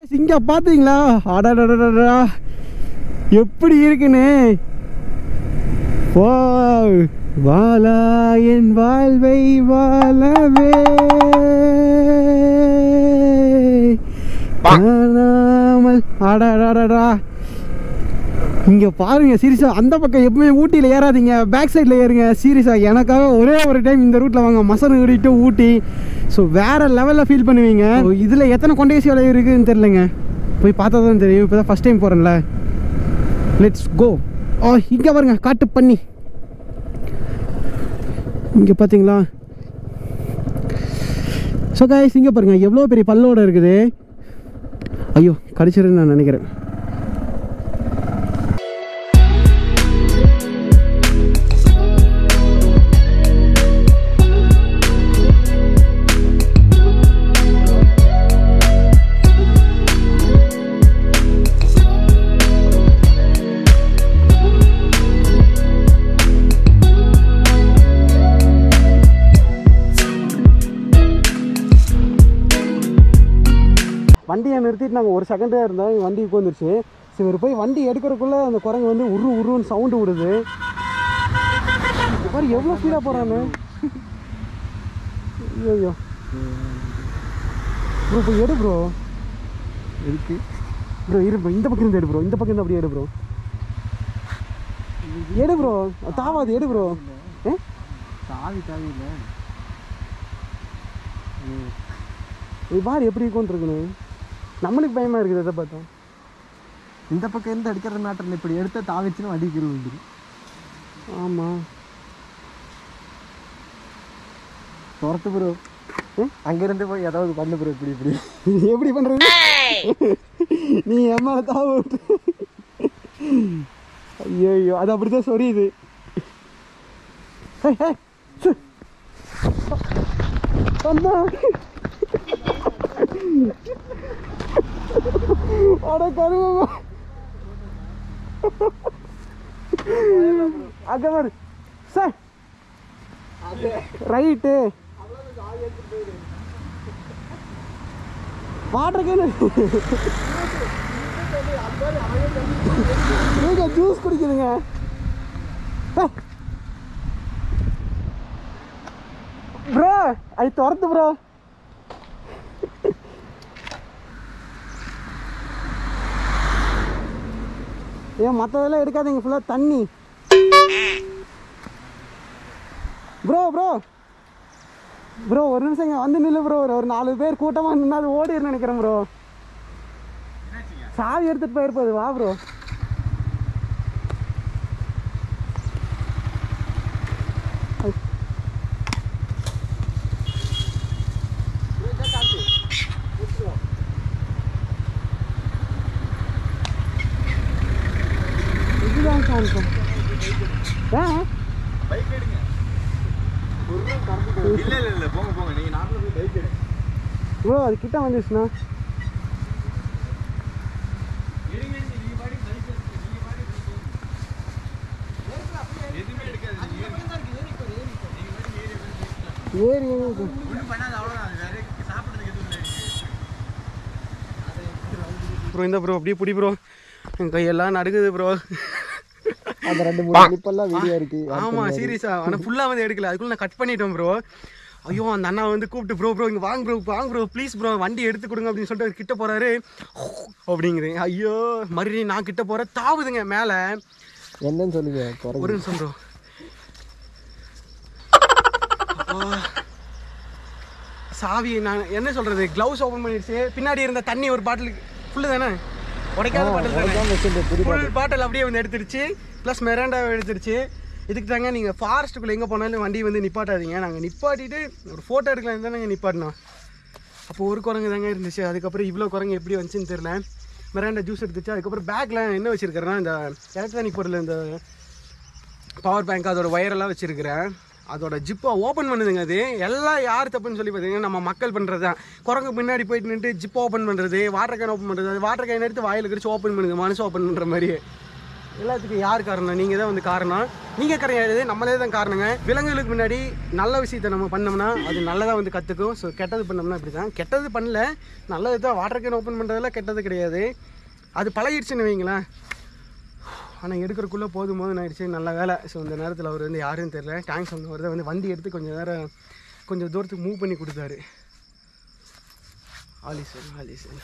இங்க பாத்தீங்களா அடடடடடா எப்படி இருக்குன்னு வாவ். வாழா என் வாழ்வை வாழவே காணாமல் அடடடடா இங்க பாருங்க சீரியஸா அந்த பக்கம் எப்பவுமே ஊட்டியில் ஏறாதீங்க பேக் சைடில் ஏறுங்க சீரியஸா எனக்காக ஒரே ஒரு டைம் இந்த ரூட்ல வாங்க மசனகுடி டு ஊட்டி ஸோ வேற லெவலில் ஃபீல் பண்ணுவீங்க So, இதுல எத்தனை கொண்டேசி வலை இருக்குதுன்னு தெரியலங்க போய் பார்த்தா தான் தெரியும் இப்போ தான் ஃபஸ்ட் டைம் போகிறேன்ல லெட்ஸ் கோ ஓ இங்கே பாருங்க காட்டு பண்ணி இங்கே பார்த்தீங்களா ஸோ கைஸ் இங்கே பாருங்க எவ்வளோ பெரிய பல்லோட இருக்குது ஐயோ கடிச்சிருன்னு நான் நினைக்கிறேன் வண்டியை நிறுத்திட்டு நாங்கள் ஒரு செகண்டாக இருந்தோம் இங்க வண்டி உட்காந்துருச்சு சரி இவர் போய் வண்டி எடுக்கிறதுக்குள்ளே அந்த குரங்கு வந்து உரு உருன்னு சவுண்டு விடுது பாரு எவ்வளோ ஸ்பீடாக போகிறான்னு ஐயோ ப்ரோ இப்போ எடு ப்ரோ இருக்கு ப்ரோ இரு ப்ரோ இந்த பக்கம் இருந்து எடு ப்ரோ இந்த பக்கம் இருந்து அப்படியே எடு ப்ரோ எடு ப்ரோ தாவாது எடு ப்ரோ ஏ தாவி தாவி இல்லை இது பாரு எப்படி இருக்கும்னு இருக்குன்னு நம்மளுக்கு பயமாக இருக்குது எதை பார்த்தோம் இந்த பக்கம் இருந்து அடிக்கிற நாட்டில் இப்படி எடுத்தா தாவிச்சுன்னு அடிக்கிறது உண்டு ஆமாம் துரத்து ப்ரோ அங்கேருந்து போய் ஏதாவது பண்ணு ப்ரோ இப்படி இப்படி எப்படி பண்றது நீ என் மேல தாவ விட்டு ஐயோ ஐயோ அது அப்படிதான் சொரியுது ஹே, ஹே, சு. அம்மா அட கருவமா அங்க பாரு சார் ரைட்டு வாட்டர் கேனு நீங்க ஜூஸ் குடிக்குதுங்க ப்ரோ அது துரத்து ப்ரோ ஏன் மற்றதெல்லாம் எடுக்காதீங்க ஃபுல்லாக தண்ணி ப்ரோ ப்ரோ ப்ரோ ஒரு நிமிஷம் இங்க வந்து நில்லு ப்ரோ ஒரு ஒரு நாலு பேர் கூட்டமாக நின்று அது ஓடிடுன்னு நினைக்கிறேன் ப்ரோ சாவி எடுத்துட்டு போயிருப்பது வா ப்ரோ இதுதான் காமிக்கும் ஏன் பைக் எடுங்க இல்ல இல்ல இல்ல போங்க போங்க நீங்க நார்மலா போய் பைக் எடுங்க ப்ரோ அது கிட்ட வந்துச்சுண்ணா எதுவுமே எடுக்காது ஏறி எங்க ஒன்றும் பண்ணாது அவ்வளோதான் அது வேற சாப்பிட்றதுக்கு எதுவும் இல்லை ப்ரோ இந்த ப்ரோ அப்படியே பிடி ப்ரோ என் கையெல்லாம் நடுக்குது ப்ரோ அந்த ரெண்டு மூணு கிளிப்பெல்லாம் வீடியோ இருக்கு ஆமாம் சீரியஸா ஆனால் ஃபுல்லாக வந்து எடுக்கல அதுக்குள்ள நான் கட் பண்ணிட்டேன் ப்ரோ ஐயோ அந்த அண்ணா வந்து கூப்பிட்டு ப்ரோ ப்ரோ இங்கே வாங்க ப்ரோ வாங்க ப்ரோ ப்ளீஸ் ப்ரோ வண்டி எடுத்து கொடுங்க அப்படின்னு சொல்லிட்டு அவர் கிட்ட போறாரு அப்படிங்குது ஐயோ மறுபடியும் நான் கிட்ட போகிறேன் தாவுதுங்க மேலே என்னன்னு சொல்லுங்க குறைஞ்சு ஒரு நிமிஷம் ப்ரோ சாவி நான் என்ன சொல்றது க்ளவுஸ் ஓப்பன் பண்ணிடுச்சு பின்னாடி இருந்த தண்ணி ஒரு பாட்டில் ஃபுல்லு தானே உடைக்காத பாட்டில் தானே வச்சிருந்த புது ஃபுல் பாட்டில் அப்படியே வந்து எடுத்துருச்சு ப்ளஸ் மெராண்டா எடுத்துருச்சு இதுக்கு தாங்க நீங்கள் ஃபாரஸ்ட்டுக்குள்ளே எங்கே போனாலும் வண்டி வந்து நிப்பாட்டாதீங்க நாங்கள் நிப்பாட்டிட்டு ஒரு ஃபோட்டோ எடுக்கலாம் தான் நாங்கள் நிப்பாட்டினோம் அப்போ ஒரு குரங்கு தாங்க இருந்துச்சு அதுக்கப்புறம் இவ்வளோ குரங்கு எப்படி வந்துச்சுன்னு தெரியல மெராண்டா ஜூஸ் எடுத்துச்சு அதுக்கப்புறம் பேக்கில் என்ன வச்சுருக்கிறேன்னா இந்த எலக்ட்ரானிக் பொருள் இந்த பவர் பேங்க் அதோட ஒயரெல்லாம் வச்சுருக்கிறேன் அதோட ஜிப்பை ஓப்பன் பண்ணுதுங்க அது எல்லாம் யார் தப்புன்னு சொல்லி பார்த்தீங்கன்னா நம்ம மக்கள் பண்ணுறது தான் குரங்கு பின்னாடி போயிட்டு நின்று ஜிப் ஓப்பன் பண்ணுறது வாட்டர் கேன் ஓப்பன் பண்ணுறது வாட்டர் கேன் எடுத்து வாயில் கடிச்சு ஓப்பன் பண்ணுது மனசு ஓப்பன் பண்ணுற மாதிரி எல்லாத்துக்கும் யார் காரணம் நீங்கள் தான் வந்து காரணம் நீங்கள் கிடையாது நம்மளே தான் காரணங்க விலங்குகளுக்கு முன்னாடி நல்ல விஷயத்தை நம்ம பண்ணோம்னா அது நல்லதாக வந்து கற்றுக்கும் ஸோ கெட்டது பண்ணோம்னா இப்படி தான் கெட்டது பண்ணல நல்லது தான் வாட்டர் கேன் ஓப்பன் பண்ணுறதுல கெட்டது கிடையாது அது பழகிடுச்சுன்னு வைங்களேன் ஆனால் எடுக்கிறக்குள்ளே போதும் போதும் ஆயிடுச்சு நல்ல வேலை ஸோ இந்த நேரத்தில் அவர் வந்து யாருன்னு தெரியல டேங்க்ஸ் வந்தவர் தான் வந்து வண்டி எடுத்து கொஞ்சம் நேரம் கொஞ்சம் தூரத்துக்கு மூவ் பண்ணி கொடுத்தாரு ஆலி சார் ஆலி சார்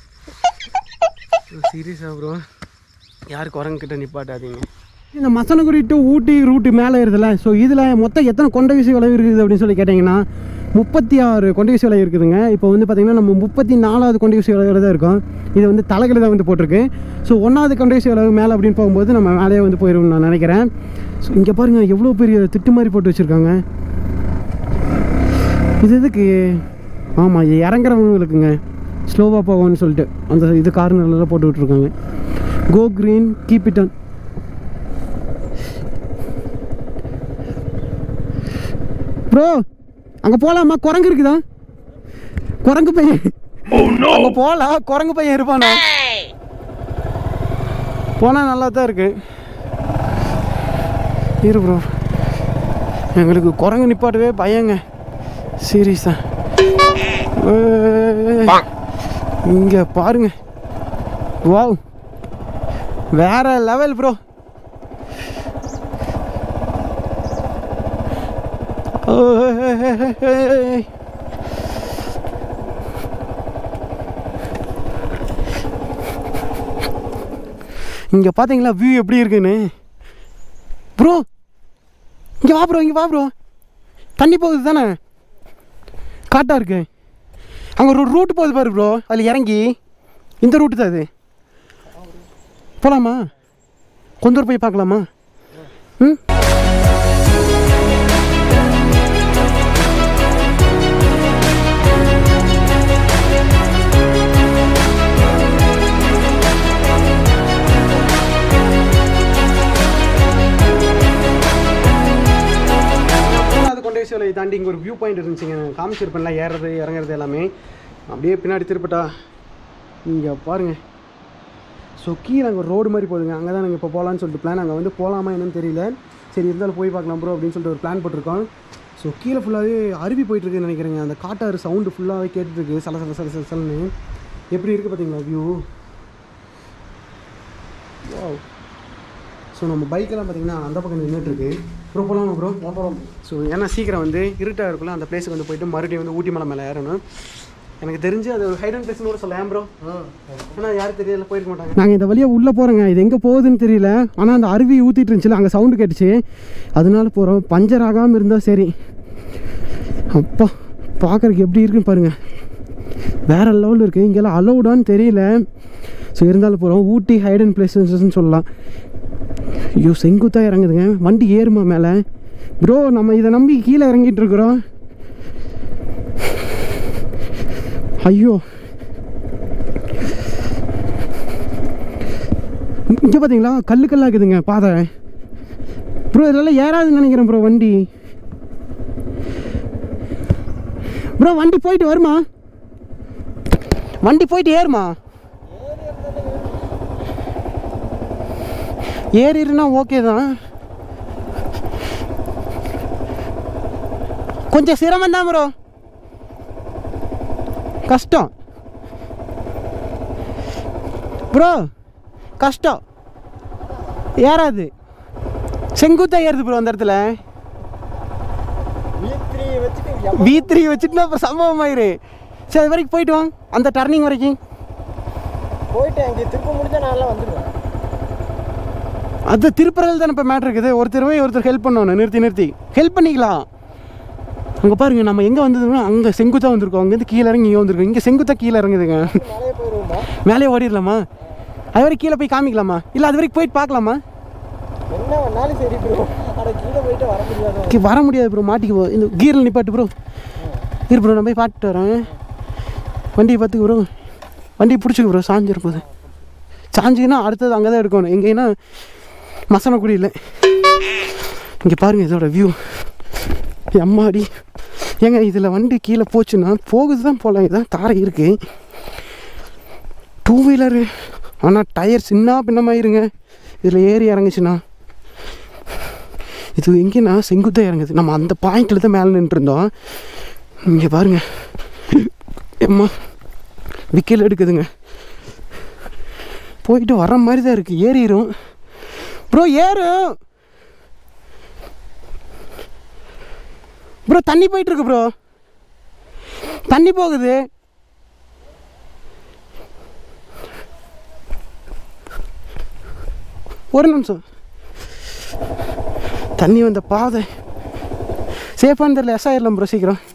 சீரியஸாக ப்ரோ யார் குரங்கிட்ட நிப்பாட்டாதீங்க இந்த மசனகுடி டு ஊட்டி ரூட்டு மேலே இருக்குதுல்ல ஸோ இதில் மொத்தம் எத்தனை கொண்ட வீசி வளைவு இருக்குது அப்படின்னு சொல்லி கேட்டிங்கன்னா முப்பத்தி ஆறு கொண்ட வீசி வளைவு இருக்குதுங்க இப்போ வந்து பார்த்திங்கன்னா நம்ம முப்பத்தி நாலாவது கொண்ட வீசி வளைவு தான் இருக்கும் இது வந்து தலைகளை தான் வந்து போட்டிருக்கு ஸோ ஒன்றாவது கொண்ட வீசி வளைவு மேலே அப்படின்னு போகும்போது நம்ம மேலேயே வந்து போயிடும் நான் நினைக்கிறேன் ஸோ இங்கே பாருங்கள் எவ்வளோ பெரிய திட்டு மாதிரி போட்டு வச்சுருக்காங்க இது எதுக்கு ஆமாம் இது இறங்குறவங்களுக்குங்க ஸ்லோவாக போகும்னு சொல்லிட்டு அந்த இது கார்னர்லாம் போட்டு விட்ருக்காங்க go green keep it on bro அங்கே போகலாமா குரங்கு இருக்குதா குரங்கு பையன் அங்கே போகலாம் குரங்கு பையன் இருப்பானா போனால் நல்லா தான் இருக்கு இரு ப்ரோ எங்களுக்கு குரங்கு நிப்பாட்டவே பயங்க சீரியஸா இங்கே பாருங்க வாவ் வேற லெவல் ப்ரோ இங்கே பார்த்தீங்களா வியூ எப்படி இருக்குன்னு ப்ரோ இங்கே வா ப்ரோ இங்கே வா ப்ரோ தண்ணி போகுது தானே காட்டாக இருக்கு அங்கே ஒரு ரூட் போகுது பாரு ப்ரோ அதில் இறங்கி இந்த ரூட்டு தான் அது போகலாமா கொஞ்ச தூரம் போய் பார்க்கலாமா ம் மூணாவது கொண்டை சிலை தாண்டி இங்கே ஒரு வியூ பாயிண்ட் இருந்துச்சுங்க நான் காமிச்சிருப்பேன்ல ஏறுறது இறங்குறது எல்லாமே அப்படியே பின்னாடி திருப்பிட்டா இங்கே பாருங்கள் ஸோ கீழே அங்கே ரோடு மாதிரி போகுதுங்க அங்கே தான் நாங்கள் இப்போ போகலான்னு சொல்லிட்டு பிளான் அங்கே வந்து போகலாமா என்னன்னு தெரியல சரி இருந்தாலும் போய் பார்க்கலாம் ப்ரோ அப்படின்னு சொல்லிட்டு ஒரு பிளான் போட்டிருக்கோம் ஸோ கீழே ஃபுல்லாகவே அருவி போயிட்டுருக்குன்னு நினைக்கிறேங்க அந்த காட்டாறு சவுண்டு ஃபுல்லாகவே கேட்டுட்ருக்கு சல சல சல சல சலன்னு எப்படி இருக்குது பார்த்தீங்களா வியூ வாவ் ஸோ நம்ம பைக்கெல்லாம் பார்த்தீங்கன்னா அந்த பக்கம் நின்றுட்டுருக்கு ப்ரோ போகலாமா ப்ரோ போகலாம் ஸோ ஏன்னா சீக்கிரம் வந்து இருட்டாக இருக்குள்ள அந்த பிளேஸுக்கு வந்து போயிட்டு மறுபடியும் வந்து ஊட்டி மலை மேலே ஏறணும் எனக்கு தெரிஞ்சு அது ஒரு ஹைடன் பிளேஸ்னு கூட சொல்லலாம் ப்ரோ ஏன்னா யாரும் தெரியல போயிருக்க மாட்டாங்க நாங்கள் இந்த வழியாக உள்ளே போகிறோங்க இது எங்கே போகுதுன்னு தெரியல ஆனால் அந்த அருவி ஊற்றிட்டு இருந்துச்சுல அங்கே சவுண்டு கேட்டுச்சு அதனால போகிறோம் பஞ்சர் ஆகாமல் இருந்தால் சரி அப்பா பார்க்குறதுக்கு எப்படி இருக்குன்னு பாருங்கள் வேற லெவலில் இருக்குது இங்கெல்லாம் அலௌடான்னு தெரியல ஸோ இருந்தாலும் போகிறோம் ஊட்டி ஹைடன் பிளேசஸ்ன்னு சொல்லலாம் ஐயோ செங்குத்தாக இறங்குதுங்க வண்டி ஏறுமா மேலே ப்ரோ நம்ம இதை நம்பி கீழே இறங்கிட்டு இருக்கிறோம் ஐயோ இங்கே பார்த்தீங்களா கல்லு கல்லா இருக்குதுங்க பாதை ப்ரோ இதெல்லாம் ஏறாதுன்னு நினைக்கிறேன் ப்ரோ வண்டி ப்ரோ வண்டி போயிட்டு வருமா வண்டி போயிட்டு ஏறுமா ஏறிடுனா ஓகே தான் கொஞ்சம் சிரமம் தான் ப்ரோ கஷ்டம் ப்ரோ கஷ்டம் ஏறாது செங்குத்தா ஏறுது ப்ரோ அந்த இடத்துல வீத்ரி வச்சுட்டு வி த்ரீ வச்சுட்டுனா அப்புறம் சம்பவம் ஆயிரு சரி அது வரைக்கும் போயிட்டு வாங்க அந்த டர்னிங் வரைக்கும் போயிட்டு அங்கே திருப்ப முடிஞ்சா நான் வந்துடுவேன் அது திருப்புறல் தானே இப்போ மேட்ரு இருக்குது ஒருத்தர் போய் ஒருத்தர் ஹெல்ப் பண்ணணும் நிறுத்தி நிறுத்தி ஹெல்ப் பண்ணிக்கலாம் அங்கே பாருங்க நம்ம எங்கே வந்ததுன்னா அங்கே செங்குத்தா வந்திருக்கோம் அங்கேருந்து கீழே இறங்கி இங்கே வந்திருக்கோம் இங்கே செங்குத்தா கீழே இறங்குதுங்க மலையே போயிடுவோமா மேலே ஓடிடலாமா அது வரைக்கும் கீழே போய் காமிக்கலாமா இல்லை அது வரைக்கும் போயிட்டு பார்க்கலாமா என்ன வேணாலும் சரி ப்ரோ ஆனால் கீழே போயிட்டு வர முடியாது கி- வர முடியாது ப்ரோ மாட்டிக்கு போ இந்த கீரில் நிப்பாட்டு ப்ரோ இரு ப்ரோ நான் போய் பார்த்துட்டு வரேன் வண்டியை பார்த்துக்கு ப்ரோ வண்டியை பிடிச்சிக்க ப்ரோ சாஞ்சிரும் போது சாஞ்சிங்கன்னா அடுத்தது அங்கே தான் எடுக்கணும் எங்கேன்னா மசனக்குடி இல்லை இங்கே பாருங்கள் இதோட வியூ எம்மாடி ஏங்க இதில் வண்டி கீழே போச்சுன்னா போகுது தான் போகலாம் இதான் தாரை இருக்குது டூ வீலரு ஆனால் டயர் சின்ன பின்னமாயிருங்க இதில் ஏறி இறங்குச்சுண்ணா இது எங்கேண்ணா செங்குத்தாக இறங்குது நம்ம அந்த பாயிண்டில் தான் மேலே நின்றுருந்தோம் இங்கே பாருங்க எம்மா விக்கல் எடுக்குதுங்க போயிட்டு வர்ற மாதிரி தான் இருக்குது ஏறிடும் ப்ரோ ஏறும் ப்ரோ தண்ணி போயிட்டு இருக்கு ப்ரோ தண்ணி போகுது ஒரு நிமிஷம் தண்ணி வந்த பாதை சேஃபானு தெரியல எஸ் ஆயிடலாம் ப்ரோ சீக்கிரம்